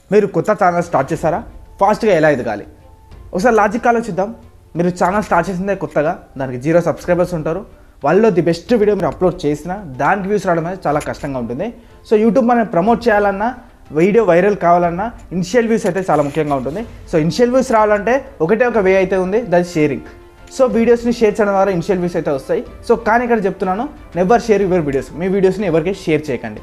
మీరు కొత్త channel start చేశారా ఫాస్ట్గా ఎలా ఎదగాలి ఒకసారి లాజిక్ ఆలోచిద్దాం మీరు ఛానల్ స్టార్ట్ చేసిందే కొత్తగా దానికి జీరో సబ్స్క్రైబర్స్ ఉంటారు వాళ్ళలో ది బెస్ట్ వీడియో మీరు అప్లోడ్ చేసినా దానికి వ్యూస్ రావడం అనేది చాలా కష్టంగా ఉంటుంది సో యూట్యూబ్ మనం ప్రమోట్ చేయాలన్నా వీడియో వైరల్ కావాలన్నా ఇనిషియల్ వ్యూస్ అయితే చాలా ముఖ్యంగా ఉంటుంది సో ఇనిషియల్ వ్యూస్ రావాలంటే ఒకటే ఒక వే అయితే ఉంది దట్ షేరింగ్ సో వీడియోస్ని షేర్ చేయడం ద్వారా ఇనిషియల్ వ్యూస్ అయితే వస్తాయి సో కానీ ఇక్కడ చెప్తున్నాను నెవర్ షేర్ యువర్ వీడియోస్ మీ వీడియోస్ని ఎవరికి షేర్ చేయకండి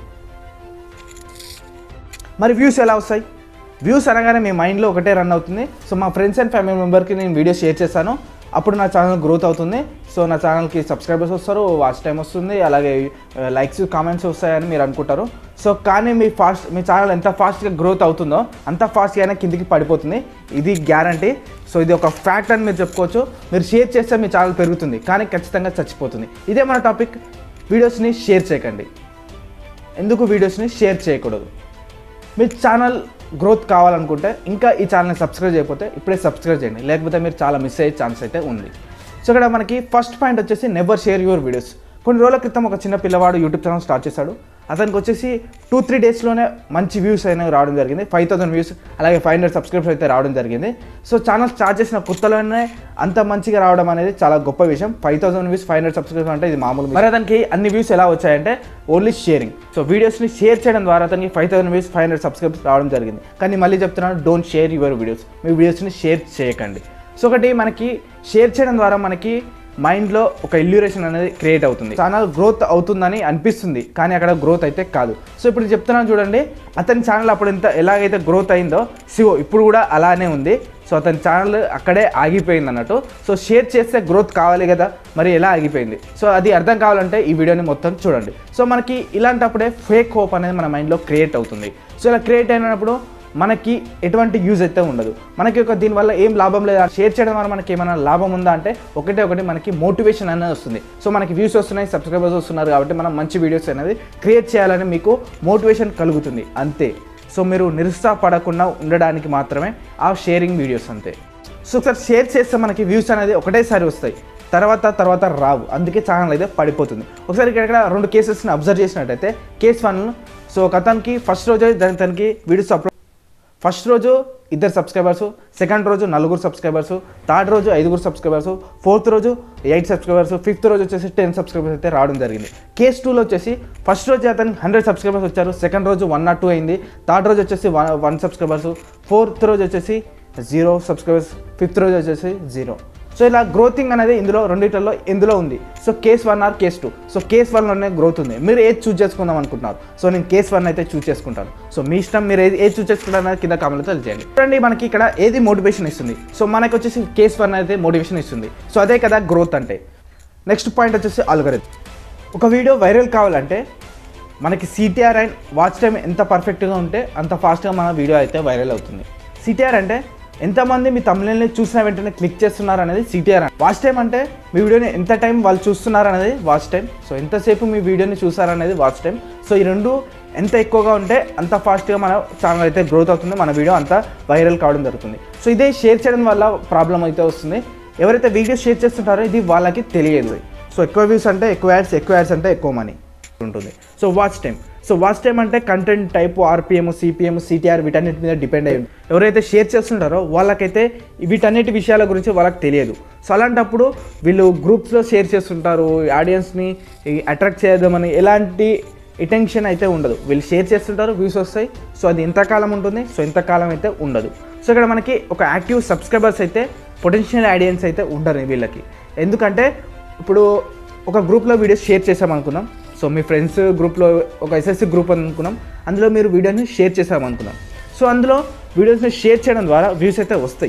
మరి వ్యూస్ ఎలా వస్తాయి వ్యూస్ అనగానే మీ మైండ్లో ఒకటే రన్ అవుతుంది సో మా ఫ్రెండ్స్ అండ్ ఫ్యామిలీ మెంబర్కి నేను వీడియో షేర్ చేశాను అప్పుడు నా ఛానల్ గ్రోత్ అవుతుంది సో నా ఛానల్కి సబ్స్క్రైబర్స్ వస్తారు వాచ్ టైం వస్తుంది అలాగే లైక్స్ కామెంట్స్ వస్తాయని మీరు అనుకుంటారు సో కానీ మీ ఫాస్ట్ మీ ఛానల్ ఎంత ఫాస్ట్గా గ్రోత్ అవుతుందో అంత ఫాస్ట్గానే కిందికి పడిపోతుంది ఇది గ్యారంటీ సో ఇది ఒక ఫ్యాక్ట్ అని మీరు చెప్పుకోవచ్చు మీరు షేర్ చేస్తే మీ ఛానల్ పెరుగుతుంది కానీ ఖచ్చితంగా చచ్చిపోతుంది ఇదే మన టాపిక్ వీడియోస్ని షేర్ చేయకండి ఎందుకు వీడియోస్ని షేర్ చేయకూడదు మీ ఛానల్ గ్రోత్ కావాలనుకుంటే ఇంకా ఈ ఛానల్ని సబ్స్క్రైబ్ చేయకపోతే ఇప్పుడే సబ్స్క్రైబ్ చేయండి లేకపోతే మీరు చాలా మిస్ అయ్యే ఛాన్స్ అయితే ఉంది సో ఇక్కడ మనకి ఫస్ట్ పాయింట్ వచ్చేసి నెవర్ షేర్ యువర్ వీడియోస్ కొన్ని రోజుల క్రితం ఒక చిన్న పిల్లవాడు యూట్యూబ్ ఛానల్ స్టార్ట్ చేశాడు అతనికి వచ్చేసి టూ త్రీ డేస్లోనే మంచి వ్యూస్ అనేవి రావడం జరిగింది ఫైవ్ థౌసండ్ వ్యూస్ అలాగే ఫైవ్ హండ్రెడ్ సబ్స్క్రైబర్స్ అయితే రావడం జరిగింది సో ఛానల్ స్టార్ట్ చేసిన కొత్తలోనే అంత మంచిగా రావడం అనేది చాలా గొప్ప విషయం five thousand views five hundred subscribers అంటే ఇది మామూలు మరి అతనికి అన్ని వ్యూస్ ఎలా వచ్చాయంటే ఓన్లీ షేరింగ్ సో వీడియోస్ని షేర్ చేయడం ద్వారా అతనికి five thousand views five hundred subscribers రావడం జరిగింది కానీ మళ్ళీ చెప్తున్నాను డోంట్ షేర్ యువర్ వీడియోస్ మీ వీడియోస్ని షేర్ చేయకండి సో ఒకటి మనకి షేర్ చేయడం ద్వారా మనకి మైండ్లో ఒక ఇల్యూరేషన్ అనేది క్రియేట్ అవుతుంది ఛానల్ గ్రోత్ అవుతుందని అనిపిస్తుంది కానీ అక్కడ గ్రోత్ అయితే కాదు సో ఇప్పుడు చెప్తున్నాను చూడండి అతని ఛానల్ అప్పుడు ఎంత ఎలాగైతే గ్రోత్ అయిందో సివో ఇప్పుడు కూడా అలానే ఉంది సో అతని ఛానల్ అక్కడే ఆగిపోయింది అన్నట్టు సో షేర్ చేస్తే గ్రోత్ కావాలి కదా మరి ఎలా ఆగిపోయింది సో అది అర్థం కావాలంటే ఈ వీడియోని మొత్తం చూడండి సో మనకి ఇలాంటప్పుడే ఫేక్ హోప్ అనేది మన మైండ్లో క్రియేట్ అవుతుంది సో ఇలా క్రియేట్ అయినప్పుడు మనకి ఎటువంటి యూజ్ అయితే ఉండదు మనకి ఒక దీనివల్ల ఏం లాభం లేదా షేర్ చేయడం వల్ల మనకి ఏమైనా లాభం ఉందా అంటే ఒకటే ఒకటి మనకి మోటివేషన్ అనేది వస్తుంది సో మనకి వ్యూస్ వస్తున్నాయి సబ్స్క్రైబర్స్ వస్తున్నారు కాబట్టి మనం మంచి వీడియోస్ అనేది క్రియేట్ చేయాలని మీకు మోటివేషన్ కలుగుతుంది అంతే సో మీరు నిరుత్సాహపడకుండా ఉండడానికి మాత్రమే ఆ షేరింగ్ వీడియోస్ అంతే సో ఒకసారి షేర్ చేస్తే మనకి వ్యూస్ అనేది ఒకటేసారి వస్తాయి తర్వాత తర్వాత రావు అందుకే ఛానల్ అయితే పడిపోతుంది ఒకసారి ఇక్కడ రెండు కేసెస్ని అబ్జర్వ్ చేసినట్టయితే కేస్ వన్ సో ఒక అతనికి ఫస్ట్ రోజే దాని తనకి వీడియోస్ అప్లోడ్ ఫస్ట్ రోజు ఇద్దరు సబ్స్క్రైబర్స్ సెకండ్ రోజు నలుగురు సబ్స్క్రైబర్స్ థర్డ్ రోజు ఐదుగురు సబ్స్క్రైబర్స్ ఫోర్త్ రోజు ఎయిట్ సబ్స్క్రైబర్స్ ఫిఫ్త్ రోజు వచ్చేసి టెన్ సబ్స్క్రైబర్స్ అయితే రావడం జరిగింది కేస్ టూలో వచ్చేసి ఫస్ట్ రోజు అతనికి హండ్రెడ్ సబ్స్క్రైబర్స్ వచ్చారు సెకండ్ రోజు వన్ నాట్ టూ అయింది థర్డ్ రోజు వచ్చేసి వన్ వన్ సబ్స్క్రైబర్స్ ఫోర్త్ రోజు వచ్చేసి జీరో సబ్స్క్రైబర్స్ ఫిఫ్త్ రోజు వచ్చేసి జీరో సో ఇలా గ్రోతింగ్ అనేది ఇందులో రెండిట్లలో ఇందులో ఉంది so case one or case two so case వన్లోనే గ్రోత్ ఉంది మీరు ఏది చూస్ చేసుకుందాం అనుకుంటున్నారు సో నేను కేస్ వన్ అయితే చూస్ చేసుకుంటాను సో మీ ఇష్టం మీరు ఏది ఏది చూస్ చేసుకుంటారు అనేది కింద కామెంట్లో తెలియజేయండి చూడండి మనకి ఇక్కడ ఏది మోటివేషన్ ఇస్తుంది సో మనకి వచ్చేసి కేస్ వన్ అయితే మోటివేషన్ ఇస్తుంది సో అదే కదా గ్రోత్ అంటే నెక్స్ట్ పాయింట్ వచ్చేసి అల్గరిథం ఒక వీడియో వైరల్ కావాలంటే మనకి సిటిఆర్ అండ్ వాచ్ టైం ఎంత పర్ఫెక్ట్గా ఉంటే అంత ఫాస్ట్గా మన వీడియో అయితే వైరల్ అవుతుంది సిటిఆర్ అంటే ఎంతమంది మీ తమిళని చూసిన వెంటనే క్లిక్ చేస్తున్నారు అనేది సిటిఆర్ వాచ్ టైం అంటే మీ వీడియోని ఎంత టైం వాళ్ళు చూస్తున్నారు అనేది వాచ్ టైం సో ఎంతసేపు మీ వీడియోని చూసారనేది వాచ్ టైం సో ఈ రెండు ఎంత ఎక్కువగా ఉంటే అంత ఫాస్ట్గా మన ఛానల్ అయితే గ్రోత్ అవుతుంది మన వీడియో అంత వైరల్ కావడం జరుగుతుంది సో ఇదే షేర్ చేయడం వల్ల ప్రాబ్లం అయితే వస్తుంది ఎవరైతే వీడియో షేర్ చేస్తుంటారో ఇది వాళ్ళకి తెలియదు సో ఎక్కువ వ్యూస్ అంటే ఎక్కువ యాడ్స్ ఎక్కువ యాడ్స్ అంటే ఎక్కువ మనీ ఉంటుంది so watch time so watch time అంటే content type RPM CPM CTR వీటన్నిటి మీద డిపెండ్ అయ్యి ఉంటుంది ఎవరైతే షేర్ చేస్తుంటారో వాళ్ళకైతే వీటన్నిటి విషయాల గురించి వాళ్ళకి తెలియదు సో అలాంటప్పుడు వీళ్ళు గ్రూప్స్లో షేర్ చేస్తుంటారు ఆడియన్స్ని అట్రాక్ట్ చేద్దామని ఎలాంటి అటెన్షన్ అయితే ఉండదు వీళ్ళు షేర్ చేస్తుంటారు వ్యూస్ వస్తాయి సో అది ఎంతకాలం ఉంటుంది సో ఎంతకాలం అయితే ఉండదు సో ఇక్కడ మనకి ఒక యాక్టివ్ సబ్స్క్రైబర్స్ అయితే పొటెన్షియల్ ఆడియన్స్ అయితే ఉండరు వీళ్ళకి ఎందుకంటే ఇప్పుడు ఒక గ్రూప్లో వీడియోస్ షేర్ చేసామనుకున్నాం సో మీ ఫ్రెండ్స్ గ్రూప్లో ఒక ఎస్ఎస్సి గ్రూప్ అనుకున్నాం అందులో మీరు వీడియోని షేర్ చేసామనుకున్నాం సో అందులో వీడియోస్ని షేర్ చేయడం ద్వారా వ్యూస్ అయితే వస్తాయి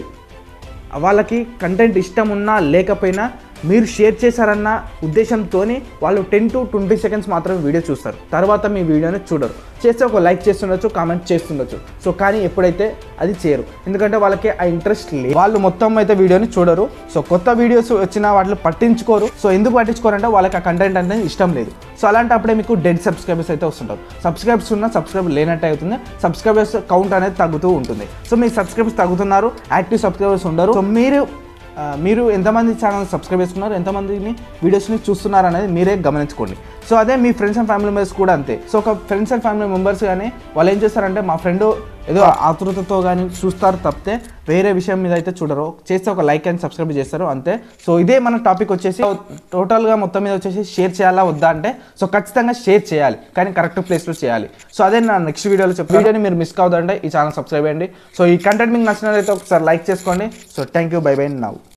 వాళ్ళకి కంటెంట్ ఇష్టం ఉన్నా లేకపోయినా మీరు షేర్ చేశారన్న ఉద్దేశంతో వాళ్ళు టెన్ టు ట్వంటీ సెకండ్స్ మాత్రమే వీడియో చూస్తారు తర్వాత మీ వీడియోని చూడరు చేస్తే ఒక లైక్ చేస్తుండొచ్చు కామెంట్ చేస్తుండొచ్చు సో కానీ ఎప్పుడైతే అది చేయరు ఎందుకంటే వాళ్ళకి ఆ ఇంట్రెస్ట్ లేదు వాళ్ళు మొత్తం అయితే వీడియోని చూడరు సో కొత్త వీడియోస్ వచ్చిన వాటిని పట్టించుకోరు సో ఎందుకు పట్టించుకోరంటే వాళ్ళకి ఆ కంటెంట్ అనేది ఇష్టం లేదు సో అలాంటప్పుడే మీకు డెడ్ సబ్స్క్రైబర్స్ అయితే వస్తుంటారు సబ్స్క్రైబర్స్ ఉన్న సబ్స్క్రైబర్ లేనట్టు అవుతుంది సబ్స్క్రైబర్స్ కౌంట్ అనేది తగ్గుతూ ఉంటుంది సో మీ సబ్స్క్రైబర్స్ తగ్గుతున్నారు యాక్టివ్ సబ్స్క్రైబర్స్ ఉండరు సో మీరు ఆ, మీరు ఎంతమంది ఛానల్ సబ్స్క్రైబ్ చేసుకున్నారు ఎంతమందిని వీడియోస్ని చూస్తున్నారు అనేది మీరే గమనించుకోండి సో అదే మీ ఫ్రెండ్స్ అండ్ ఫ్యామిలీ మెంబర్స్ కూడా అంతే సో ఒక ఫ్రెండ్స్ అండ్ ఫ్యామిలీ మెంబర్స్ కానీ వాళ్ళు ఏం చేస్తారంటే మా ఫ్రెండ్ ఏదో ఆతృతతో కానీ చూస్తారు తప్పితే వేరే విషయం మీద అయితే చూడరు చేస్తే ఒక లైక్ అండ్ సబ్స్క్రైబ్ చేస్తారు అంతే సో ఇదే మన టాపిక్ వచ్చేసి టోటల్గా మొత్తం మీద వచ్చేసి షేర్ చేయాలా వద్దా అంటే సో ఖచ్చితంగా షేర్ చేయాలి కానీ కరెక్ట్ ప్లేస్లో చేయాలి సో అదే నా నెక్స్ట్ వీడియోలో చెప్తాను వీడియోని మీరు మిస్ కావద్దంటే ఈ ఛానల్ సబ్స్క్రైబ్ చేయండి సో ఈ కంటెంట్ మీకు నచ్చినట్లయితే ఒకసారి లైక్ చేసుకోండి so thank you bye bye నవ్వు